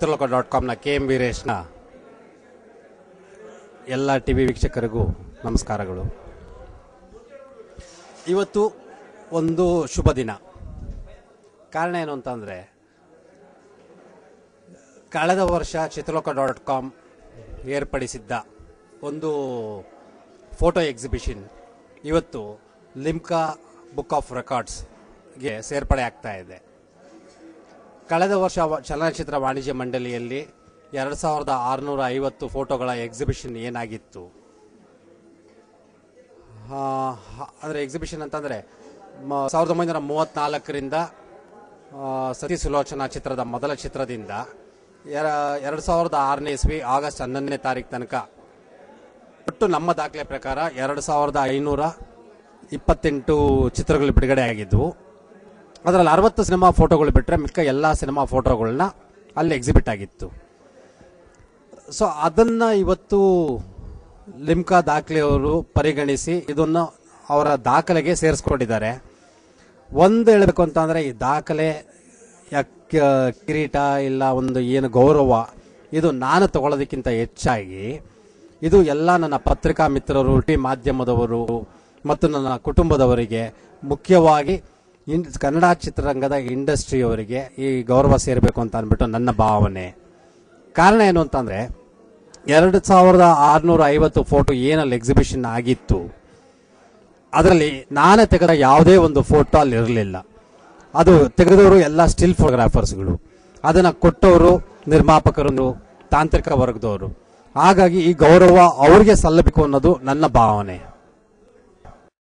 ಚಿತ್ರಲೋಕ dot ಕಾಮ್ನ K M ವೀರೇಶ್ನ ಎಲ್ಲ ಟಿ ವಿ ವೀಕ್ಷಕರಿಗೂ ನಮಸ್ಕಾರಗಳು ಇವತ್ತು ಒಂದು ಶುಭ ದಿನ ಕಾರಣ ಏನು ಅಂತಂದರೆ ಕಳೆದ ವರ್ಷ ಚಿತ್ರಲೋಕ ಡಾಟ್ ಕಾಮ್ ಏರ್ಪಡಿಸಿದ್ದ ಒಂದು ಫೋಟೋ ಎಕ್ಸಿಬಿಷನ್ ಇವತ್ತು ಲಿಮ್ಕಾ ಬುಕ್ ಆಫ್ ರೆಕಾರ್ಡ್ಸ್ಗೆ ಸೇರ್ಪಡೆ ಆಗ್ತಾ ಇದೆ ಕಳೆದ ವರ್ಷ ವ- ಚಲನಚಿತ್ರ ವಾಣಿಜ್ಯ ಮಂಡಳಿಯಲ್ಲಿ ಎರಡು ಸಾವಿರದ ಆರುನೂರ ಐವತ್ತು ಫೋಟೋಗಳ ಎಕ್ಸಿಬಿಷನ್ ಏನಾಗಿತ್ತು ಆ, ಹ- ಅಂದರೆ ಎಕ್ಸಿಬಿಷನ್ ಅಂತಂದರೆ ಸಾವಿರದ ಒಂಬೈನೂರ ಮೂವತ್ತ್ನಾಲ್ಕರಿಂದ ಆ, ಸತಿ ಸುಲೋಚನಾ ಚಿತ್ರದ ಮೊದಲ ಚಿತ್ರದಿಂದ ಎರ- ಎರಡು ಸಾವಿರದ ಆರನೇ ಇಸ್ವಿ ಆಗಸ್ಟ್ ಹನ್ನೊಂದನೇ ತಾರೀಕು ತನಕ ಒಟ್ಟು ನಮ್ಮ ದಾಖಲೆ ಪ್ರಕಾರ ಎರಡು ಸಾವಿರದ ಐನೂರ ಇಪ್ಪತ್ತೆಂಟು ಚಿತ್ರಗಳು ಬಿಡುಗಡೆ ಆಗಿದ್ವು ಅದರಲ್ಲಿ ಅರವತ್ತು ಸಿನಿಮಾ ಫೋಟೋಗಳು ಬಿಟ್ಟರೆ ಮಿಕ್ಕ ಎಲ್ಲ ಸಿನಿಮಾ ಫೋಟೋಗಳನ್ನ ಅಲ್ಲಿ ಎಕ್ಸಿಬಿಟ್ ಆಗಿತ್ತು ಸೊ ಅದನ್ನು ಇವತ್ತು ಲಿಮ್ಕಾ ದಾಖಲೆಯವರು ಪರಿಗಣಿಸಿ ಇದನ್ನು ಅವರ ದಾಖಲೆಗೆ ಸೇರಿಸ್ಕೊಂಡಿದ್ದಾರೆ ಒಂದು ಹೇಳಬೇಕು ಅಂತಂದರೆ ಈ ದಾಖಲೆ ಯಾಕೆ ಕಿರೀಟ ಇಲ್ಲ ಒಂದು ಏನು ಗೌರವ ಇದು ನಾನು ತಗೊಳ್ಳೋದಕ್ಕಿಂತ ಹೆಚ್ಚಾಗಿ ಇದು ಎಲ್ಲ ನನ್ನ ಪತ್ರಿಕಾ ಮಿತ್ರರು ಟಿ ಮಾಧ್ಯಮದವರು ಮತ್ತು ನನ್ನ ಕುಟುಂಬದವರಿಗೆ ಮುಖ್ಯವಾಗಿ ಇನ್ ಕನ್ನಡ ಚಿತ್ರರಂಗದ ಇಂಡಸ್ಟ್ರಿಯವರಿಗೆ ಈ ಗೌರವ ಸೇರಬೇಕು ಅಂತ ಅಂದ್ಬಿಟ್ಟು ನನ್ನ ಭಾವನೆ ಕಾರಣ ಏನು ಅಂತಂದರೆ ಎರಡು ಸಾವಿರದ ಆರುನೂರ ಐವತ್ತು ಫೋಟೋ ಏನಲ್ಲಿ ಎಕ್ಸಿಬಿಷನ್ ಆಗಿತ್ತು ಅದರಲ್ಲಿ ನಾನೇ ತೆಗೆದ ಯಾವುದೇ ಒಂದು ಫೋಟೋ ಅಲ್ಲಿ ಇರಲಿಲ್ಲ ಅದು ತೆಗೆದವರು ಎಲ್ಲ ಸ್ಟಿಲ್ ಫೋಟೋಗ್ರಾಫರ್ಸ್ಗಳು ಅದನ್ನು ಕೊಟ್ಟವರು ನಿರ್ಮಾಪಕರು ತಾಂತ್ರಿಕ ವರ್ಗದವರು ಹಾಗಾಗಿ ಈ ಗೌರವ ಅವ್ರಿಗೆ ಸಲ್ಲಬೇಕು ಅನ್ನೋದು ನನ್ನ ಭಾವನೆ